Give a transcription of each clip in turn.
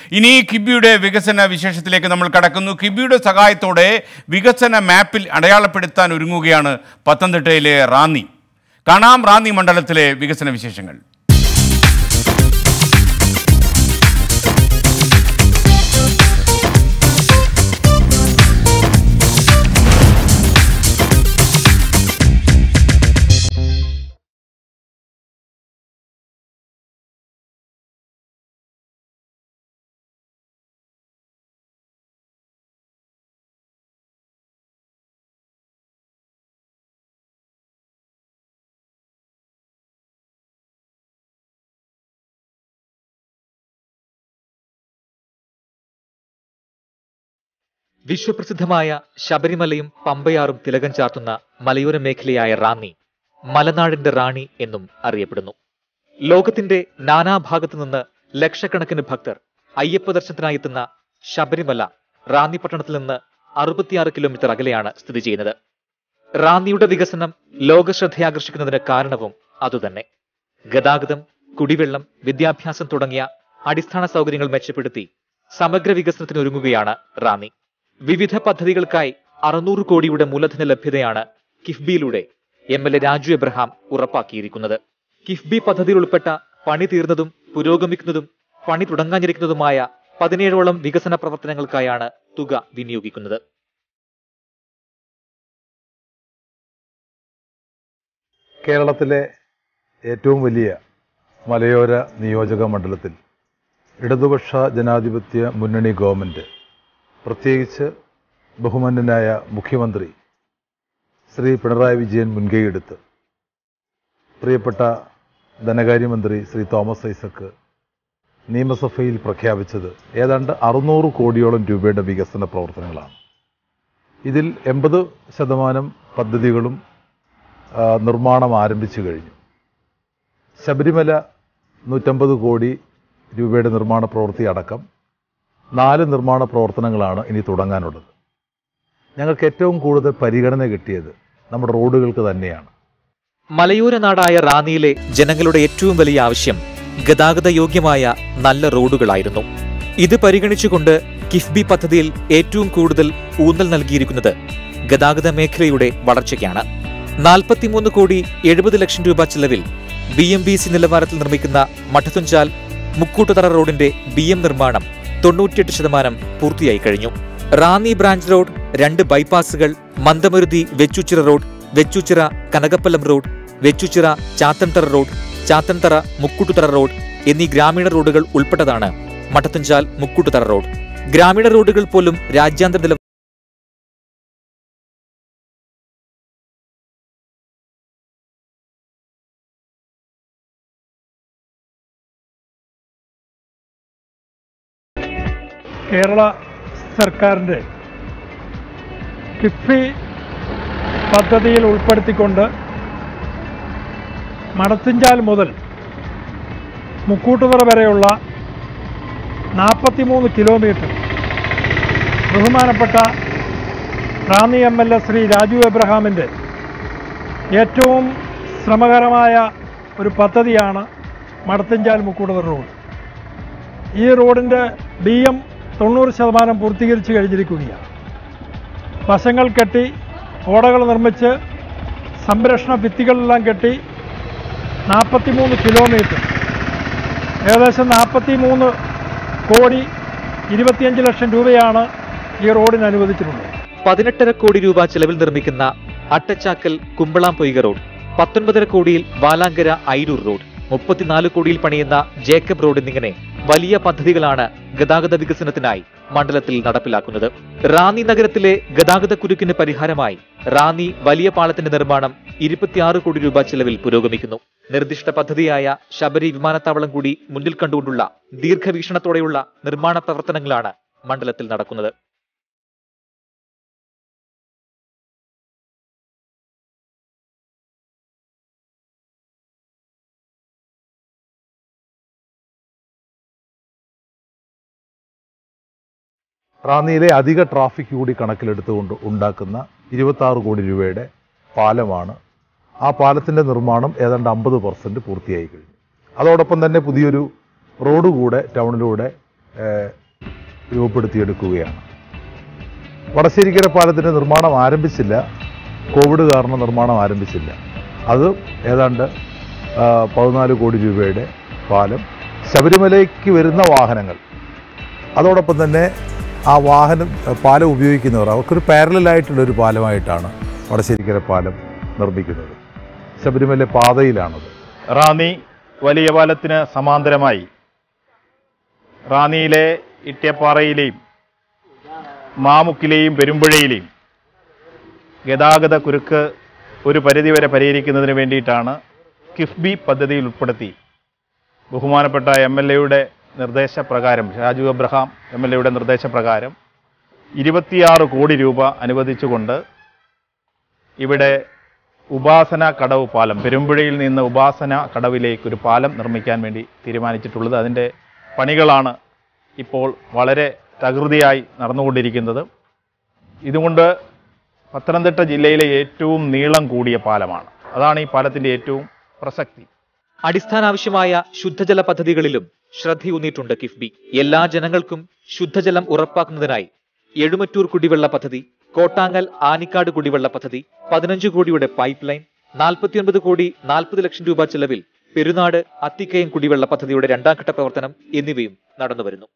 ഇനി കിബിയുടെ വികസന വിശേഷത്തിലേക്ക് നമ്മൾ കടക്കുന്നു കിബിയുടെ സഹായത്തോടെ വികസന മാപ്പിൽ അടയാളപ്പെടുത്താൻ ഒരുങ്ങുകയാണ് പത്തനംതിട്ടയിലെ റാന്നി കാണാം റാന്നി മണ്ഡലത്തിലെ വികസന വിശേഷങ്ങൾ വിശ്വപ്രസിദ്ധമായ ശബരിമലയും പമ്പയാറും തിലകം ചാർത്തുന്ന മലയോര മേഖലയായ റാന്നി മലനാടിന്റെ റാണി എന്നും അറിയപ്പെടുന്നു ലോകത്തിന്റെ നാനാഭാഗത്തു നിന്ന് ലക്ഷക്കണക്കിന് ഭക്തർ അയ്യപ്പ ദർശനത്തിനായി എത്തുന്ന ശബരിമല റാന്നി പട്ടണത്തിൽ നിന്ന് അറുപത്തിയാറ് കിലോമീറ്റർ അകലെയാണ് സ്ഥിതി ചെയ്യുന്നത് റാന്നിയുടെ വികസനം ലോകശ്രദ്ധയാകർഷിക്കുന്നതിന് കാരണവും അതുതന്നെ ഗതാഗതം കുടിവെള്ളം വിദ്യാഭ്യാസം തുടങ്ങിയ അടിസ്ഥാന സൗകര്യങ്ങൾ മെച്ചപ്പെടുത്തി സമഗ്ര വികസനത്തിന് ഒരുങ്ങുകയാണ് റാന്നി വിവിധ പദ്ധതികൾക്കായി അറുന്നൂറ് കോടിയുടെ മൂലധന ലഭ്യതയാണ് കിഫ്ബിയിലൂടെ M L A Raju Abraham ഉറപ്പാക്കിയിരിക്കുന്നത് കിഫ്ബി പദ്ധതിയിൽ ഉൾപ്പെട്ട പണി തീർന്നതും പുരോഗമിക്കുന്നതും പണി തുടങ്ങാനിരിക്കുന്നതുമായ പതിനേഴോളം വികസന പ്രവർത്തനങ്ങൾക്കായാണ് തുക വിനിയോഗിക്കുന്നത് കേരളത്തിലെ ഏറ്റവും വലിയ മലയോര നിയോജക മണ്ഡലത്തിൽ ഇടതുപക്ഷ ജനാധിപത്യ മുന്നണി ഗവൺമെൻറ് പ്രത്യേകിച്ച് ബഹുമാന്യനായ മുഖ്യമന്ത്രി ശ്രീ പിണറായി വിജയൻ മുൻകൈയെടുത്ത് പ്രിയപ്പെട്ട ധനകാര്യമന്ത്രി ശ്രീ തോമസ് ഐസക്ക് നിയമസഭയിൽ പ്രഖ്യാപിച്ചത് ഏതാണ്ട് അറുന്നൂറ് കോടിയോളം രൂപയുടെ വികസന പ്രവർത്തനങ്ങളാണ് ഇതിൽ എൺപത് ശതമാനം പദ്ധതികളും ആ, നിർമ്മാണം ആരംഭിച്ചു കഴിഞ്ഞു ശബരിമല നൂറ്റമ്പത് കോടി രൂപയുടെ നിർമ്മാണ പ്രവൃത്തി അടക്കം നാല് നിർമ്മാണ പ്രവർത്തനങ്ങളാണ് ഇനി തുടങ്ങാനുള്ളത് ഞങ്ങൾക്ക് ഏറ്റവും കൂടുതൽ പരിഗണന കിട്ടിയത് നമ്മുടെ റോഡുകൾക്ക് തന്നെയാണ് മലയോര നാടായ റാന്നിയിലെ ജനങ്ങളുടെ ഏറ്റവും വലിയ ആവശ്യം ഗതാഗത യോഗ്യമായ നല്ല റോഡുകളായിരുന്നു ഇത് പരിഗണിച്ചുകൊണ്ട് കിഫ്ബി പദ്ധതിയിൽ ഏറ്റവും കൂടുതൽ ഊന്നൽ നൽകിയിരിക്കുന്നത് ഗതാഗത മേഖലയുടെ വളർച്ചയ്ക്കാണ് നാൽപ്പത്തിമൂന്ന് കോടി എഴുപത് ലക്ഷം രൂപ ചെലവിൽ ബി എം ബി സി നിലവാരത്തിൽ നിർമ്മിക്കുന്ന മഠത്തുഞ്ചാൽ മുക്കൂട്ടുതറ റോഡിന്റെ ബി എം നിർമ്മാണം തൊണ്ണൂറ്റിയെട്ട് ശതമാനം പൂർത്തിയായി കഴിഞ്ഞു റാന്നി ബ്രാഞ്ച് റോഡ് രണ്ട് ബൈപ്പാസുകൾ Mandamaruthi Vechoochira road Vechoochira Kanakappalam road Vechoochira Chathanthara road Chathanthara Mukkoottuthara road എന്നീ ഗ്രാമീണ റോഡുകൾ ഉൾപ്പെട്ടതാണ് മഠത്തുഞ്ചാൽ മുക്കൂട്ടുതറ റോഡ് ഗ്രാമീണ റോഡുകൾ പോലും രാജ്യാന്തര നില കേരള സർക്കാരിൻ്റെ കിഫ്ബി പദ്ധതിയിൽ ഉൾപ്പെടുത്തിക്കൊണ്ട് മടത്തിഞ്ചാൽ മുതൽ മുക്കൂട്ടുതറ വരെയുള്ള നാൽപ്പത്തിമൂന്ന് കിലോമീറ്റർ ബഹുമാനപ്പെട്ട Ranni M L A Shri Raju എബ്രഹാമിൻ്റെ ഏറ്റവും ശ്രമകരമായ ഒരു പദ്ധതിയാണ് മടത്തിഞ്ചാൽ മുക്കൂട്ടുതറ റോഡ് ഈ റോഡിൻ്റെ ബി എം തൊണ്ണൂറ് ശതമാനം പൂർത്തീകരിച്ച് കഴിഞ്ഞിരിക്കുകയാണ് വശങ്ങൾ കെട്ടി ഓടകൾ നിർമ്മിച്ച് സംരക്ഷണ ഭിത്തികളെല്ലാം കെട്ടി നാൽപ്പത്തിമൂന്ന് കിലോമീറ്റർ ഏകദേശം നാൽപ്പത്തിമൂന്ന് കോടി ഇരുപത്തിയഞ്ച് ലക്ഷം രൂപയാണ് ഈ റോഡിന് അനുവദിച്ചിട്ടുള്ളത് പതിനെട്ടര കോടി രൂപ ചെലവിൽ നിർമ്മിക്കുന്ന അട്ടച്ചാക്കൽ കുമ്പളാം പൊയ്ക റോഡ് പത്തൊൻപതര കോടിയിൽ വാലാങ്കര ഐരൂർ റോഡ് മുപ്പത്തിനാല് കോടിയിൽ പണിയുന്ന ജേക്കബ് റോഡ് എന്നിങ്ങനെ വലിയ പദ്ധതികളാണ് ഗതാഗത വികസനത്തിനായി മണ്ഡലത്തിൽ നടപ്പിലാക്കുന്നത് റാന്നി നഗരത്തിലെ ഗതാഗത കുരുക്കിന് പരിഹാരമായി റാന്നി വലിയ പാലത്തിന്റെ നിർമ്മാണം ഇരുപത്തിയാറ് കോടി രൂപ ചെലവിൽ പുരോഗമിക്കുന്നു നിർദ്ദിഷ്ട പദ്ധതിയായ ശബരി വിമാനത്താവളം കൂടി മുന്നിൽ കണ്ടുകൊണ്ടുള്ള ദീർഘവീക്ഷണത്തോടെയുള്ള നിർമ്മാണ പ്രവർത്തനങ്ങളാണ് മണ്ഡലത്തിൽ നടക്കുന്നത് റാന്നിയിലെ അധിക ട്രാഫിക് കൂടി കണക്കിലെടുത്തുകൊണ്ട് ഉണ്ടാക്കുന്ന ഇരുപത്താറ് കോടി രൂപയുടെ പാലമാണ് ആ പാലത്തിൻ്റെ നിർമ്മാണം ഏതാണ്ട് അമ്പത് പെർസെൻറ്റ് പൂർത്തിയായി കഴിഞ്ഞു അതോടൊപ്പം തന്നെ പുതിയൊരു റോഡ് കൂടെ ടൗണിലൂടെ ഏഹ്, രൂപപ്പെടുത്തിയെടുക്കുകയാണ് വടശ്ശേരിക്കര പാലത്തിൻ്റെ നിർമ്മാണം ആരംഭിച്ചില്ല കോവിഡ് കാരണം നിർമ്മാണം ആരംഭിച്ചില്ല അത് ഏതാണ്ട് ആ, പതിനാല് കോടി രൂപയുടെ പാലം ശബരിമലയ്ക്ക് വരുന്ന വാഹനങ്ങൾ അതോടൊപ്പം തന്നെ ആ വാഹനം പാലം ഉപയോഗിക്കുന്നവർ അവർക്കൊരു പാരലായിട്ടുള്ള ഒരു പാലമായിട്ടാണ് വടശ്ശേരിക്കര പാലം നിർമ്മിക്കുന്നത് ശബരിമല പാതയിലാണത് റാന്നി വലിയ പാലത്തിന് സമാന്തരമായി റാന്നിയിലെ ഇട്ടിയപ്പാറയിലെയും മാമുക്കിലെയും പെരുമ്പുഴയിലെയും ഗതാഗത കുരുക്ക് ഒരു പരിധിവരെ പരിഹരിക്കുന്നതിന് വേണ്ടിയിട്ടാണ് കിഫ്ബി പദ്ധതിയിൽ ഉൾപ്പെടുത്തി ബഹുമാനപ്പെട്ട എം എൽ എയുടെ നിർദ്ദേശപ്രകാരം ഷാജു അബ്രഹാം എം എൽ എയുടെ നിർദ്ദേശപ്രകാരം ഇരുപത്തിയാറ് കോടി രൂപ അനുവദിച്ചുകൊണ്ട് ഇവിടെ ഉപാസന കടവ് പാലം പെരുമ്പുഴയിൽ നിന്ന് ഉപാസന കടവിലേക്ക് ഒരു പാലം നിർമ്മിക്കാൻ വേണ്ടി തീരുമാനിച്ചിട്ടുള്ളത് അതിൻ്റെ പണികളാണ് ഇപ്പോൾ വളരെ തകൃതിയായി നടന്നുകൊണ്ടിരിക്കുന്നത് ഇതുകൊണ്ട് പത്തനംതിട്ട ജില്ലയിലെ ഏറ്റവും നീളം കൂടിയ പാലമാണ് അതാണ് ഈ പാലത്തിൻ്റെ ഏറ്റവും പ്രസക്തി അടിസ്ഥാനാവശ്യമായ ശുദ്ധജല പദ്ധതികളിലും ശ്രദ്ധയൂന്നിയിട്ടുണ്ട് കിഫ്ബി എല്ലാ ജനങ്ങൾക്കും ശുദ്ധജലം ഉറപ്പാക്കുന്നതിനായി എഴുമറ്റൂർ കുടിവെള്ള പദ്ധതി കോട്ടാങ്ങൽ ആനിക്കാട് കുടിവെള്ള പദ്ധതി പതിനഞ്ച് കോടിയുടെ പൈപ്പ് ലൈൻ നാൽപ്പത്തിയൊൻപത് കോടി നാൽപ്പത് ലക്ഷം രൂപ ചെലവിൽ പെരുന്നാട് അത്തിക്കയം കുടിവെള്ള പദ്ധതിയുടെ രണ്ടാം ഘട്ട പ്രവർത്തനം എന്നിവയും നടന്നുവരുന്നു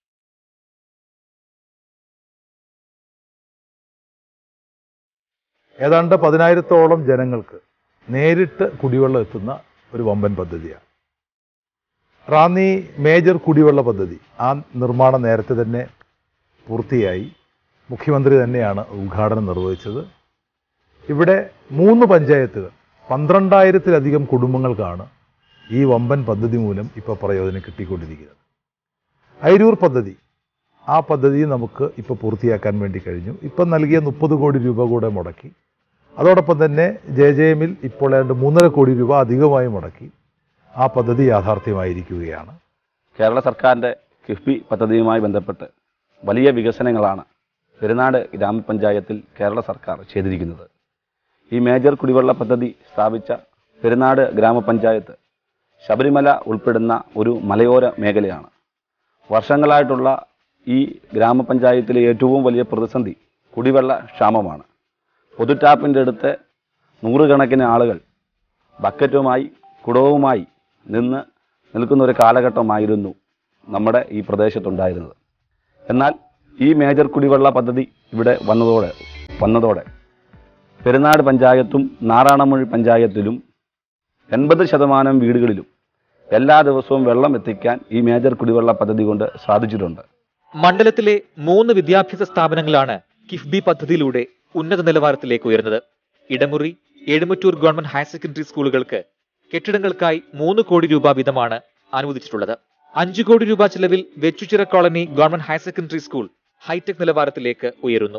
ഏതാണ്ട് പതിനായിരത്തോളം ജനങ്ങൾക്ക് നേരിട്ട് കുടിവെള്ളം എത്തുന്ന ഒരു വമ്പൻ പദ്ധതിയാണ് റാന്നി മേജർ കുടിവെള്ള പദ്ധതി ആ നിർമ്മാണം നേരത്തെ തന്നെ പൂർത്തിയായി മുഖ്യമന്ത്രി തന്നെയാണ് ഉദ്ഘാടനം നിർവഹിച്ചത് ഇവിടെ മൂന്ന് പഞ്ചായത്തുകൾ പന്ത്രണ്ടായിരത്തിലധികം കുടുംബങ്ങൾക്കാണ് ഈ വമ്പൻ പദ്ധതി മൂലം ഇപ്പോൾ പ്രയോജനം കിട്ടിക്കൊണ്ടിരിക്കുന്നത് അയിരൂർ പദ്ധതി ആ പദ്ധതി നമുക്ക് ഇപ്പോൾ പൂർത്തിയാക്കാൻ വേണ്ടി കഴിഞ്ഞു ഇപ്പം നൽകിയ മുപ്പത് കോടി രൂപ കൂടെ മുടക്കി അതോടൊപ്പം തന്നെ ജെ ജെ എമ്മിൽ ഇപ്പോൾ ഏതാണ്ട് മൂന്നര കോടി രൂപ അധികമായി മുടക്കി ആ പദ്ധതി യാഥാർത്ഥ്യമായിരിക്കുകയാണ് കേരള സർക്കാരിൻ്റെ കിഫ്ബി പദ്ധതിയുമായി ബന്ധപ്പെട്ട് വലിയ വികസനങ്ങളാണ് പെരുന്നാട് ഗ്രാമപഞ്ചായത്തിൽ കേരള സർക്കാർ ചെയ്തിരിക്കുന്നത് ഈ മേജർ കുടിവെള്ള പദ്ധതി സ്ഥാപിച്ച പെരുന്നാട് ഗ്രാമപഞ്ചായത്ത് ശബരിമല ഉൾപ്പെടുന്ന ഒരു മലയോര മേഖലയാണ് വർഷങ്ങളായിട്ടുള്ള ഈ ഗ്രാമപഞ്ചായത്തിലെ ഏറ്റവും വലിയ പ്രതിസന്ധി കുടിവെള്ള ക്ഷാമമാണ് പൊതുടാപ്പിൻ്റെ അടുത്ത് നൂറുകണക്കിന് ആളുകൾ ബക്കറ്റുമായി കുടവുമായി നിന്ന് നിൽക്കുന്ന ഒരു കാലഘട്ടമായിരുന്നു നമ്മുടെ ഈ പ്രദേശത്തുണ്ടായിരുന്നത് എന്നാൽ ഈ മേജർ കുടിവെള്ള പദ്ധതി ഇവിടെ വന്നതോടെ വന്നതോടെ പെരുന്നാട് പഞ്ചായത്തും നാറാണമൊഴി പഞ്ചായത്തിലും എൺപത് ശതമാനം വീടുകളിലും എല്ലാ ദിവസവും വെള്ളം എത്തിക്കാൻ ഈ മേജർ കുടിവെള്ള പദ്ധതി കൊണ്ട് സാധിച്ചിട്ടുണ്ട് മണ്ഡലത്തിലെ മൂന്ന് വിദ്യാഭ്യാസ സ്ഥാപനങ്ങളാണ് കിഫ്ബി പദ്ധതിയിലൂടെ ഉന്നത നിലവാരത്തിലേക്ക് ഉയർന്നത് Idamuri Ezhumattoor government higher secondary സ്കൂളുകൾക്ക് കെട്ടിടങ്ങൾക്കായി മൂന്ന് കോടി രൂപ വീതമാണ് അനുവദിച്ചിട്ടുള്ളത് അഞ്ചു കോടി രൂപ ചെലവിൽ Vechoochira colony government higher secondary school hitech നിലവാരത്തിലേക്ക് ഉയരുന്നു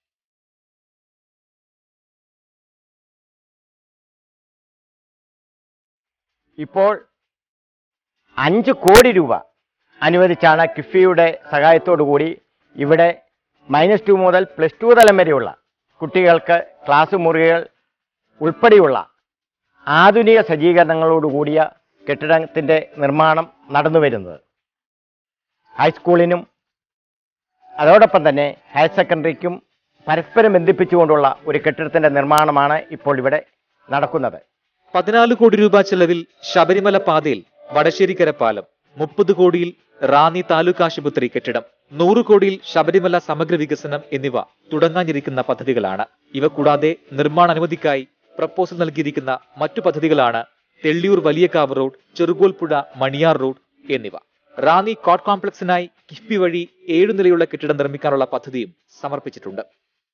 ഇപ്പോൾ അഞ്ച് കോടി രൂപ അനുവദിച്ചാണ് കിഫ്ബിയുടെ സഹായത്തോടു കൂടി ഇവിടെ മൈനസ് ടു മുതൽ പ്ലസ് ടു തലം വരെയുള്ള കുട്ടികൾക്ക് ക്ലാസ് മുറികൾ ഉൾപ്പെടെയുള്ള ആധുനിക സജ്ജീകരണങ്ങളോടുകൂടിയ കെട്ടിടത്തിൻ്റെ നിർമ്മാണം നടന്നു വരുന്നത് ഹൈസ്കൂളിനും അതോടൊപ്പം തന്നെ ഹയർ സെക്കൻഡറിക്കും പരസ്പരം ബന്ധിപ്പിച്ചുകൊണ്ടുള്ള ഒരു കെട്ടിടത്തിൻ്റെ നിർമ്മാണമാണ് ഇപ്പോൾ ഇവിടെ നടക്കുന്നത് പതിനാല് കോടി രൂപ ചെലവിൽ ശബരിമല പാതയിൽ വടശ്ശേരിക്കര പാലം മുപ്പത് കോടിയിൽ റാന്നി താലൂക്ക് ആശുപത്രി കെട്ടിടം നൂറ് കോടിയിൽ ശബരിമല സമഗ്ര വികസനം എന്നിവ തുടങ്ങാനിരിക്കുന്ന പദ്ധതികളാണ് ഇവ കൂടാതെ നിർമ്മാണ അനുമതിക്കായി പ്രപ്പോസൽ നൽകിയിരിക്കുന്ന മറ്റു പദ്ധതികളാണ് തെള്ളിയൂർ വലിയകാവ് റോഡ് ചെറുകോൽപ്പുഴ മണിയാർ റോഡ് എന്നിവ റാന്നി കോട്ട് കോംപ്ലക്സിനായി കിഫ്ബി വഴി ഏഴു നിലയുള്ള കെട്ടിടം നിർമ്മിക്കാനുള്ള പദ്ധതിയും സമർപ്പിച്ചിട്ടുണ്ട്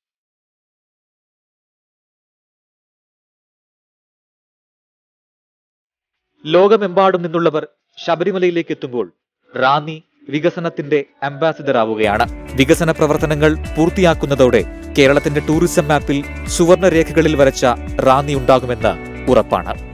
ലോകമെമ്പാടും നിന്നുള്ളവർ ശബരിമലയിലേക്ക് എത്തുമ്പോൾ റാന്നി വികസനത്തിന്റെ അംബാസിഡർ ആവുകയാണ് വികസന പ്രവർത്തനങ്ങൾ പൂർത്തിയാക്കുന്നതോടെ കേരളത്തിന്റെ ടൂറിസം മാപ്പിൽ സുവർണ രേഖകളിൽ വരച്ച റാന്നി ഉണ്ടാകുമെന്ന് ഉറപ്പാണ്